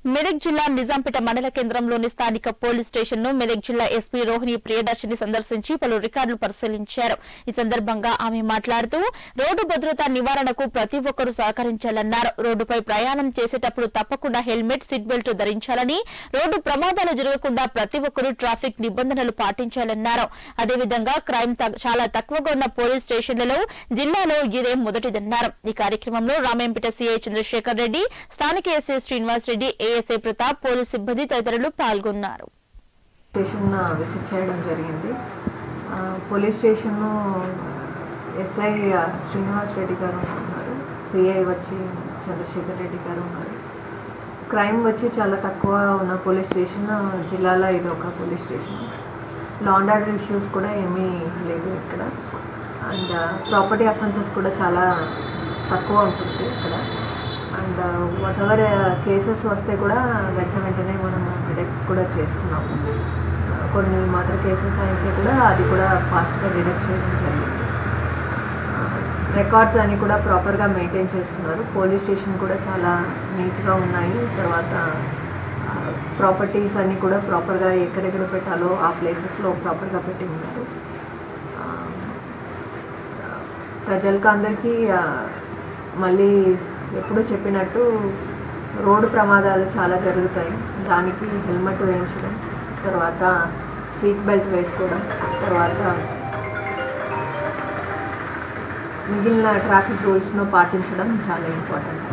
మెదక్ జిల్లా నిజాంపేట మండల కేంద్రంలోని స్థానిక పోలీస్ స్టేషన్ ను మెదక్ జిల్లా ఎస్పీ రోహిణి ప్రియదర్శిని సందర్శించి పలు రికార్డులు పరిశీలించారు ఈ సందర్భంగా ఆమె మాట్లాడుతూ రోడ్డు భద్రత నివారణకు ప్రతి ఒక్కరూ సహకరించాలన్నారు రోడ్డుపై ప్రయాణం చేసేటప్పుడు తప్పకుండా హెల్మెట్ సీట్ బెల్ట్ ధరించాలని రోడ్డు ప్రమాదాలు జరగకుండా ప్రతి ఒక్కరూ ట్రాఫిక్ నిబంధనలు పాటించాలన్నారు అదేవిధంగా క్రైమ్ త- చాలా తక్కువగా ఉన్న పోలీస్ స్టేషన్లలో జిల్లాలో ఇదే మొదటిదన్నారు ఈ కార్యక్రమంలో రామేంపేట సీఐ చంద్రశేఖర్ రెడ్డి స్థానిక SI Srinivas Reddy ASI Pratap police సిబ్బంది తదితరులు పాల్గొన్నారు స్టేషన్ విజిట్ చేయడం జరిగింది ఆ, police station SI Srinivas Reddy garu ఉన్నారు సిఐ వచ్చి చంద్రశేఖర్ రెడ్డి గారు ఉన్నారు క్రైమ్ వచ్చి చాలా తక్కువ ఉన్న పోలీస్ స్టేషన్ జిల్లాలో ఇది ఒక police station law and order issues కూడా ఏమీ లేదు ఇక్కడ అండ్ ప్రాపర్టీ అఫెన్సెస్ కూడా చాలా తక్కువ ఉంటుంది ఇక్కడ అండ్ వాట్ ఎవర్ కేసెస్ వస్తే కూడా వెంట వెంటనే మనం డిటెక్ట్ కూడా చేస్తున్నాము Uh, కొన్ని మర్డర్ కేసెస్ అయితే కూడా అది కూడా ఫాస్ట్గా డిటెక్ట్ చేయడం జరిగింది రికార్డ్స్ అన్ని కూడా ప్రాపర్గా మెయింటైన్ చేస్తున్నారు పోలీస్ స్టేషన్ కూడా చాలా నీట్గా ఉన్నాయి తర్వాత ప్రాపర్టీస్ అన్నీ కూడా ప్రాపర్గా ఎక్కడెక్కడ పెట్టాలో ఆ ప్లేసెస్లో ప్రాపర్గా పెట్టి ఉన్నారు ఆ, ప్రజలకు అందరికీ ఆ, మళ్ళీ ఎప్పుడూ చెప్పినట్టు రోడ్డు ప్రమాదాలు చాలా జరుగుతాయి దానికి హెల్మెట్ వేయించడం తర్వాత సీట్ బెల్ట్ వేసుకోవడం తర్వాత మిగిలిన ట్రాఫిక్ రూల్స్ను పాటించడం చాలా ఇంపార్టెంట్